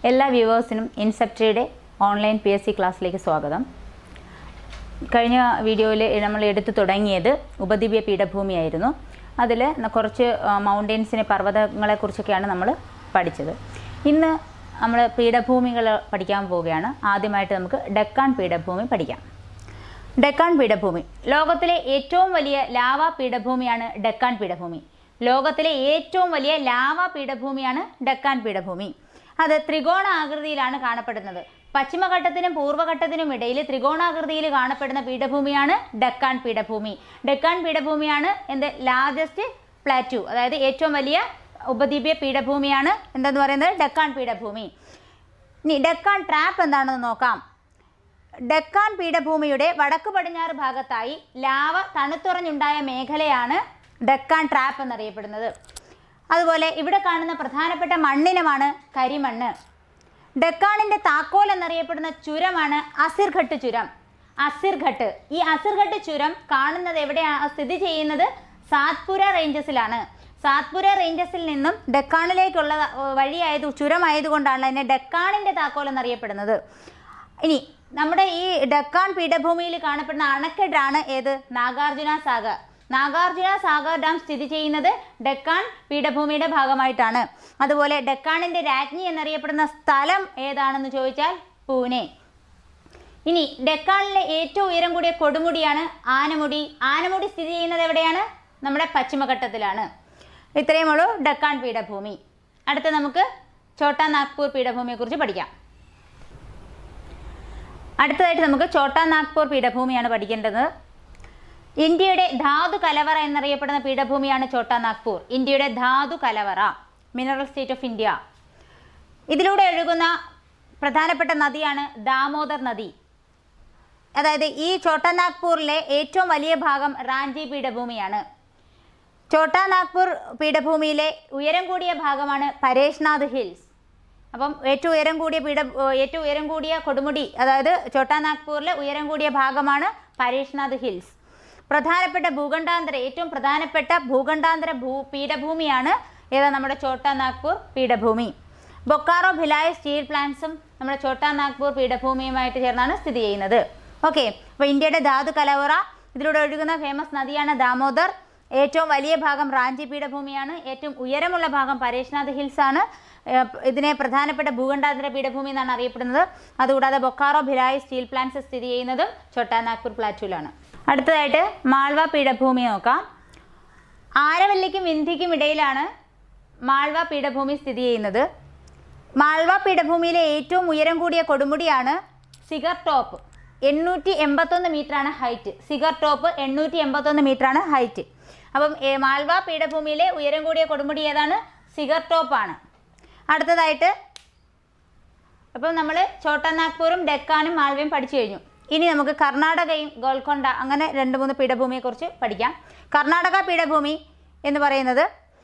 എല്ലാ വ്യൂവേഴ്സിനും ഇൻസെപ്റ്റയുടെ ഓൺലൈൻ പി എസ് സി ക്ലാസ്സിലേക്ക് സ്വാഗതം കഴിഞ്ഞ വീഡിയോയിൽ നമ്മൾ എടുത്തു തുടങ്ങിയത് ഉപദ്വീപീയ പീഠഭൂമിയായിരുന്നു അതിൽ കുറച്ച് മൗണ്ടെയ്ൻസിനെ പർവ്വതങ്ങളെക്കുറിച്ചൊക്കെയാണ് നമ്മൾ പഠിച്ചത് ഇന്ന് നമ്മൾ പീഠഭൂമികൾ പഠിക്കാൻ പോവുകയാണ് ആദ്യമായിട്ട് നമുക്ക് ഡെക്കാൻ പീഠഭൂമി പഠിക്കാം ഡെക്കാൻ പീഠഭൂമി ലോകത്തിലെ ഏറ്റവും വലിയ ലാവ പീഠഭൂമിയാണ് ഡെക്കാൻ പീഠഭൂമി ലോകത്തിലെ ഏറ്റവും വലിയ ലാവ പീഠഭൂമിയാണ് ഡെക്കാൻ പീഠഭൂമി അത് ത്രികോണ ആകൃതിയിലാണ് കാണപ്പെടുന്നത് പശ്ചിമഘട്ടത്തിനും പൂർവ്വഘട്ടത്തിനും ഇടയിൽ ത്രികോണാകൃതിയിൽ കാണപ്പെടുന്ന പീഠഭൂമിയാണ് ഡെക്കാൻ പീഠഭൂമി ഡെക്കാൻ പീഠഭൂമിയാണ് എന്ത് ലാർജസ്റ്റ് പ്ലാറ്റു അതായത് ഏറ്റവും വലിയ ഉപദ്വീപീയ പീഠഭൂമിയാണ് എന്തെന്ന് പറയുന്നത് ഡെക്കാൻ പീഠഭൂമി ഇനി ഡെക്കാൻ ട്രാപ്പ് എന്താണെന്ന് നോക്കാം ഡെക്കാൻ പീഠഭൂമിയുടെ വടക്ക് പടിഞ്ഞാറ് ഭാഗത്തായി ലാവ തണുത്തുറഞ്ഞുണ്ടായ മേഖലയാണ് ഡെക്കാൻ ട്രാപ്പ് എന്നറിയപ്പെടുന്നത് അതുപോലെ ഇവിടെ കാണുന്ന പ്രധാനപ്പെട്ട മണ്ണിനമാണ് കരിമണ്ണ് ഡെക്കാണിൻ്റെ താക്കോൽ എന്നറിയപ്പെടുന്ന ചുരമാണ് അസിർഘട്ട് ചുരം അസിർഘട്ട് ഈ അസിർഘട്ട് ചുരം കാണുന്നത് എവിടെയാണ് സ്ഥിതി ചെയ്യുന്നത് സാത്പുര റേഞ്ചസിലാണ് സാത്പുര റേഞ്ചസിൽ നിന്നും ഡെക്കാണിലേക്കുള്ള ഏർ, വഴിയായത് ചുരമായതുകൊണ്ടാണ് അതിനെ ഡെക്കാണിൻ്റെ താക്കോൽ എന്നറിയപ്പെടുന്നത് ഇനി നമ്മുടെ ഈ ഡെക്കാൻ പീഠഭൂമിയിൽ കാണപ്പെടുന്ന അണക്കെട്ടാണ് ഏത് നാഗാർജുന സാഗർ നാഗാർജുന സാഗർ ഡാം സ്ഥിതി ചെയ്യുന്നത് ഡെക്കാൻ പീഠഭൂമിയുടെ ഭാഗമായിട്ടാണ് അതുപോലെ ഡെക്കാണിൻ്റെ രാജ്ഞി എന്നറിയപ്പെടുന്ന സ്ഥലം ഏതാണെന്ന് ചോദിച്ചാൽ പൂനെ ഇനി ഡെക്കാണിലെ ഏറ്റവും ഉയരം കൂടിയ കൊടുമുടിയാണ് ആനമുടി ആനമുടി സ്ഥിതി ചെയ്യുന്നത് എവിടെയാണ് നമ്മുടെ പശ്ചിമഘട്ടത്തിലാണ് ഇത്രയുമുള്ളൂ ഡെക്കാൻ പീഠഭൂമി അടുത്ത നമുക്ക് ഛോട്ടാ നാഗ്പൂർ പീഠഭൂമിയെക്കുറിച്ച് പഠിക്കാം അടുത്തതായിട്ട് നമുക്ക് ഛോട്ടാ നാഗ്പൂർ പീഠഭൂമിയാണ് പഠിക്കേണ്ടത് ഇന്ത്യയുടെ ധാതു കലവറ എന്നറിയപ്പെടുന്ന പീഠഭൂമിയാണ് ഛോട്ടാ നാഗ്പൂർ ഇന്ത്യയുടെ ധാതു കലവറ മിനറൽ സ്റ്റേറ്റ് ഓഫ് ഇന്ത്യ ഇതിലൂടെ ഒഴുകുന്ന പ്രധാനപ്പെട്ട നദിയാണ് ദാമോദർ നദി അതായത് ഈ ഛോട്ടാ നാഗ്പൂരിലെ ഏറ്റവും വലിയ ഭാഗം റാഞ്ചി പീഠഭൂമിയാണ് ഛോട്ടാ നാഗ്പൂർ പീഠഭൂമിയിലെ ഉയരം കൂടിയ ഭാഗമാണ് പരേഷ്നാഥ് ഹിൽസ് അപ്പം ഏറ്റവും ഉയരം കൂടിയ പീഠ ഏറ്റവും ഉയരം കൂടിയ കൊടുമുടി അതായത് ഛോട്ടാ നാഗ്പൂരിലെ ഉയരം കൂടിയ ഭാഗമാണ് പരേഷ്നാഥ് ഹിൽസ് പ്രധാനപ്പെട്ട ഭൂഖണ്ഡാന്തര ഏറ്റവും പ്രധാനപ്പെട്ട ഭൂഖണ്ഡാന്തര ഭൂ പീഠഭൂമിയാണ് ഏതാ നമ്മുടെ ഛോട്ടാ നാഗ്പൂർ പീഠഭൂമി ബൊക്കാറോ ഭിലായ് സ്റ്റീൽ പ്ലാന്റ്സും നമ്മുടെ ഛോട്ടാ നാഗ്പൂർ പീഠഭൂമിയുമായിട്ട് ചേർന്നാണ് സ്ഥിതി ചെയ്യുന്നത് ഓക്കെ അപ്പോൾ ഇന്ത്യയുടെ ധാതു കലവറ ഇതിലൂടെ ഒഴുകുന്ന ഫേമസ് നദിയാണ് ദാമോദർ ഏറ്റവും വലിയ ഭാഗം റാഞ്ചി പീഠഭൂമിയാണ് ഏറ്റവും ഉയരമുള്ള ഭാഗം പരേഷ്നാഥ് ഹിൽസ് ആണ് ഏഹ് ഇതിനെ പ്രധാനപ്പെട്ട ഭൂഖണ്ഡാന്തര പീഠഭൂമി എന്നാണ് അറിയപ്പെടുന്നത് അതുകൂടാതെ ബൊക്കാറോ ഭിലായ് സ്റ്റീൽ പ്ലാന്റ്സ് സ്ഥിതി ചെയ്യുന്നതും ഛോട്ടാ നാഗ്പൂർ പ്ലാറ്റൂലാണ് അടുത്തതായിട്ട് മാൾവ പീഠഭൂമി നോക്കാം ആരവല്ലിക്കും വിന്ധ്യയ്ക്കും ഇടയിലാണ് മാൾവ പീഠഭൂമി സ്ഥിതി ചെയ്യുന്നത് മാൾവ പീഠഭൂമിയിലെ ഏറ്റവും ഉയരം കൂടിയ കൊടുമുടിയാണ് സിഗർ ടോപ്പ് എണ്ണൂറ്റി എൺപത്തൊന്ന് മീറ്ററാണ് ഹൈറ്റ് സിഗർ ടോപ്പ് എണ്ണൂറ്റി എൺപത്തൊന്ന് മീറ്ററാണ് ഹൈറ്റ് അപ്പം ഏ, മാൾവ പീഠഭൂമിയിലെ ഉയരം കൂടിയ കൊടുമുടി ഏതാണ് സിഗർ ടോപ്പാണ് അടുത്തതായിട്ട് അപ്പം നമ്മൾ ഛോട്ടാ നാഗ്പൂറും ഡെക്കാനും മാൾവയും പഠിച്ചു കഴിഞ്ഞു ഇനി നമുക്ക് കർണാടകയും ഗോൽക്കൊണ്ട അങ്ങനെ രണ്ട് മൂന്ന് പീഠഭൂമിയെക്കുറിച്ച് പഠിക്കാം കർണാടക പീഠഭൂമി എന്ന് പറയുന്നത്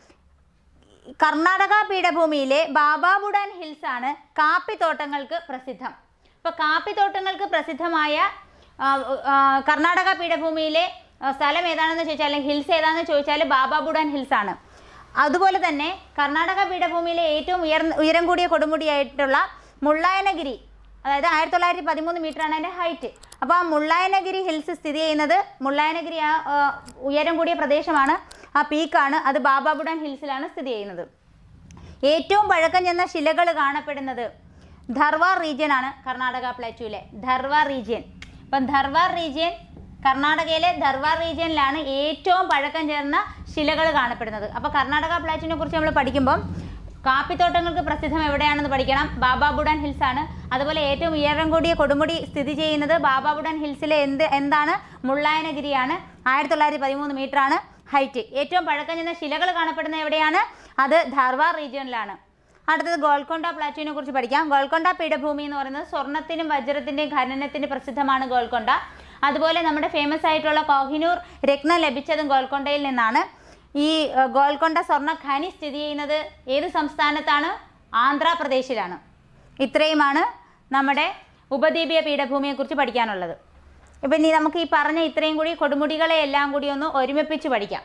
കർണാടക പീഠഭൂമിയിലെ ബാബാബുഡാൻ ഹിൽസ് ആണ് കാപ്പിത്തോട്ടങ്ങൾക്ക് പ്രസിദ്ധം ഇപ്പോൾ കാപ്പിത്തോട്ടങ്ങൾക്ക് പ്രസിദ്ധമായ ആ, ആ, കർണാടക പീഠഭൂമിയിലെ ആ, സ്ഥലം ഏതാണെന്ന് ചോദിച്ചാൽ അല്ലെങ്കിൽ ഹിൽസ് ഏതാണെന്ന് ചോദിച്ചാൽ ബാബാബുഡാൻ ഹിൽസ് ആണ് അതുപോലെ തന്നെ കർണാടക പീഠഭൂമിയിലെ ഏറ്റവും ഉയർന്ന ഉയരം കൂടിയ കൊടുമുടിയായിട്ടുള്ള മുള്ളായനഗിരി അതായത് ആയിരത്തി തൊള്ളായിരത്തി പതിമൂന്ന് മീറ്ററാണ് അതിൻ്റെ ഹൈറ്റ് അപ്പോൾ ആ മുള്ളായനഗിരി ഹിൽസ് സ്ഥിതി ചെയ്യുന്നത് മുള്ളായനഗിരി ആ ആ, ഉയരം കൂടിയ പ്രദേശമാണ് ആ പീക്കാണ് അത് ബാബാബുഡാൻ ഹിൽസിലാണ് സ്ഥിതി ചെയ്യുന്നത് ഏറ്റവും പഴക്കം ചെന്ന ശിലകൾ കാണപ്പെടുന്നത് ധർവാർ റീജിയൻ ആണ് കർണാടക പ്ലാറ്റൂവിലെ ധർവാർ റീജിയൻ അപ്പം ധർവാർ റീജിയൻ കർണാടകയിലെ ധർവാർ റീജിയനിലാണ് ഏറ്റവും പഴക്കം ചേർന്ന ശിലകൾ കാണപ്പെടുന്നത് അപ്പോൾ കർണാടക പ്ലാറ്റൂവിനെ കുറിച്ച് നമ്മൾ പഠിക്കുമ്പം കാപ്പിത്തോട്ടങ്ങൾക്ക് പ്രസിദ്ധം എവിടെയാണെന്ന് പഠിക്കണം ബാബാബുഡാൻ ഹിൽസ് ആണ് അതുപോലെ ഏറ്റവും ഉയരം കൂടിയ കൊടുമുടി സ്ഥിതി ചെയ്യുന്നത് ബാബാബുഡാൻ ഹിൽസിലെ എന്ത് എന്താണ് മുള്ളായനഗിരിയാണ് ആയിരത്തി തൊള്ളായിരത്തി പതിമൂന്ന് മീറ്ററാണ് ഹൈറ്റ് ഏറ്റവും പഴക്കം ചെന്ന ശിലകൾ കാണപ്പെടുന്നത് എവിടെയാണ് അത് ധാർവാർ റീജിയനിലാണ് അടുത്തത് ഗോൽക്കൊണ്ട പ്ലാറ്റുവിനെ കുറിച്ച് പഠിക്കാം ഗോൽക്കൊണ്ട പീഠഭൂമി എന്ന് പറയുന്നത് സ്വർണത്തിനും വജ്രത്തിൻ്റെയും ഖനനത്തിന് പ്രസിദ്ധമാണ് ഗോൽക്കൊണ്ട അതുപോലെ നമ്മുടെ ഫേമസ് ആയിട്ടുള്ള കോഹിനൂർ രത്നം ലഭിച്ചതും ഗോൽക്കൊണ്ടയിൽ നിന്നാണ് ഈ ഏഹ്, ഗോൽക്കൊണ്ട സ്വർണ്ണ ഖനി സ്ഥിതി ചെയ്യുന്നത് ഏത് സംസ്ഥാനത്താണ് ആന്ധ്രാപ്രദേശിലാണ് ഇത്രയുമാണ് നമ്മുടെ ഉപദ്വീപീയ പീഠഭൂമിയെക്കുറിച്ച് പഠിക്കാനുള്ളത് ഇപ്പം ഇനി നമുക്ക് ഈ പറഞ്ഞ ഇത്രയും കൂടി കൊടുമുടികളെ എല്ലാം കൂടി ഒന്ന് ഒരുമിപ്പിച്ച് പഠിക്കാം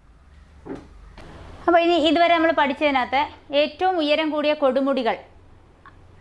അപ്പോൾ ഇനി ഇതുവരെ നമ്മൾ പഠിച്ചതിനകത്ത് ഏറ്റവും ഉയരം കൂടിയ കൊടുമുടികൾ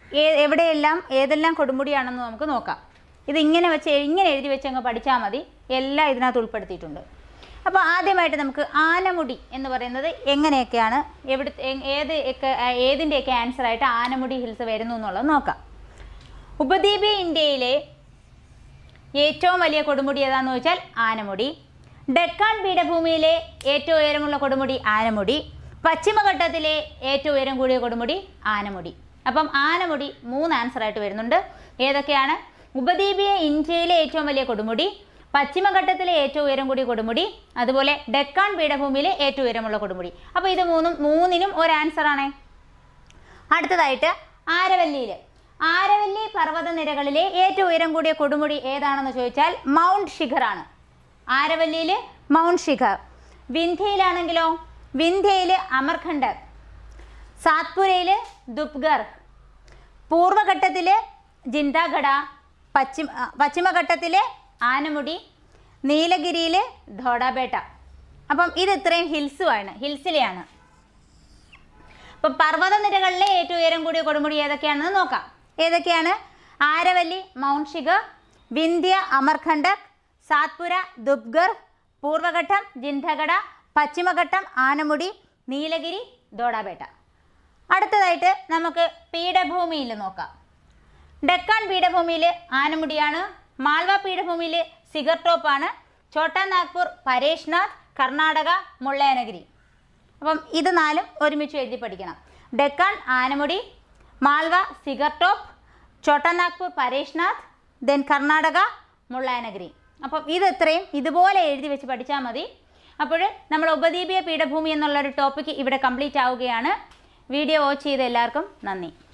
ഏ- എവിടെയെല്ലാം ഏതെല്ലാം കൊടുമുടിയാണെന്ന് നമുക്ക് നോക്കാം ഇത് ഇങ്ങനെ വെച്ച് ഇങ്ങനെ എഴുതി വെച്ച് അങ്ങ് പഠിച്ചാൽ മതി എല്ലാം ഇതിനകത്ത് ഉൾപ്പെടുത്തിയിട്ടുണ്ട് അപ്പോൾ ആദ്യമായിട്ട് നമുക്ക് ആനമുടി എന്ന് പറയുന്നത് എങ്ങനെയൊക്കെയാണ് എവിടെ എ- ഏത് ഒക്കെ ഏതിൻ്റെയൊക്കെ ആൻസറായിട്ട് ആനമുടി ഹിൽസ് വരുന്നു എന്നുള്ളത് നോക്കാം ഉപദ്വീപീയ ഇന്ത്യയിലെ ഏറ്റവും വലിയ കൊടുമുടി ഏതാണെന്ന് ചോദിച്ചാൽ ആനമുടി ഡെക്കാൻ പീഠഭൂമിയിലെ ഏറ്റവും ഉയരമുള്ള കൊടുമുടി ആനമുടി പശ്ചിമഘട്ടത്തിലെ ഏറ്റവും ഉയരം കൂടിയ കൊടുമുടി ആനമുടി അപ്പം ആനമുടി മൂന്ന് ആൻസർ ആയിട്ട് വരുന്നുണ്ട് ഏതൊക്കെയാണ് ഉപദ്വീപീയ ഇന്ത്യയിലെ ഏറ്റവും വലിയ കൊടുമുടി പശ്ചിമഘട്ടത്തിലെ ഏറ്റവും ഉയരം കൂടിയ കൊടുമുടി അതുപോലെ ഡെക്കാൻ പീഠഭൂമിയിലെ ഏറ്റവും ഉയരമുള്ള കൊടുമുടി അപ്പോൾ ഇത് മൂന്നും മൂന്നിനും ഒരു ആൻസർ ആണേ അടുത്തതായിട്ട് ആരവല്ലിയിൽ ആരവല്ലി പർവ്വതനിരകളിലെ ഏറ്റവും ഉയരം കൂടിയ കൊടുമുടി ഏതാണെന്ന് ചോദിച്ചാൽ മൗണ്ട് ഷിഖറാണ് ആരവല്ലിയിൽ മൗണ്ട് ഷിഖർ വിന്ധ്യയിലാണെങ്കിലോ വിന്ധ്യയിൽ അമർഖണ്ഡർ സാത്പുരയിൽ ദുപ്ഗർ പൂർവഘട്ടത്തിൽ ജിന്താഗഡ പശ്ചിമ ആ, പശ്ചിമഘട്ടത്തിൽ ആനമുടി നീലഗിരിയിൽ ധോഡാബേട്ട അപ്പം ഇത് ഇത്രയും ഹിൽസുമാണ് ഹിൽസിലെയാണ് അപ്പം പർവ്വതനിരകളിലെ ഏറ്റവും ഉയരം കൂടിയ കൊടുമുടി ഏതൊക്കെയാണെന്ന് നോക്കാം ഏതൊക്കെയാണ് ആരവല്ലി മൗണ്ട് ഷിഖർ വിന്ധ്യ അമർഖണ്ഡക് സാത്പുര ദുബ്ഗർ പൂർവഘട്ടം ജിന്ധഗഡ പശ്ചിമഘട്ടം ആനമുടി നീലഗിരി ദോഡാബേട്ട അടുത്തതായിട്ട് നമുക്ക് പീഠഭൂമിയിൽ നോക്കാം ഡെക്കാൻ പീഠഭൂമിയിൽ ആനമുടിയാണ് മാൾവ പീഠഭൂമിയിൽ സിഗർ ടോപ്പാണ് ഛോട്ടാ നാഗ്പൂർ പരേഷ്നാഥ് കർണാടക മുള്ളയനഗിരി അപ്പം ഇത് നാലും ഒരുമിച്ച് എഴുതി പഠിക്കണം ഡെക്കാൻ ആനമുടി മാൾവ സിഗർ ടോപ്പ് ഛോട്ടാ നാഗ്പൂർ പരേഷ്നാഥ് ദെൻ കർണാടക മുള്ളയനഗിരി അപ്പം ഇത് ഇത്രയും ഇതുപോലെ എഴുതി വെച്ച് പഠിച്ചാൽ മതി അപ്പോൾ നമ്മൾ ഉപദ്വീപീയ പീഠഭൂമി എന്നുള്ളൊരു ടോപ്പിക്ക് ഇവിടെ കംപ്ലീറ്റ് ആവുകയാണ് വീഡിയോ വാച്ച് ചെയ്ത എല്ലാവർക്കും നന്ദി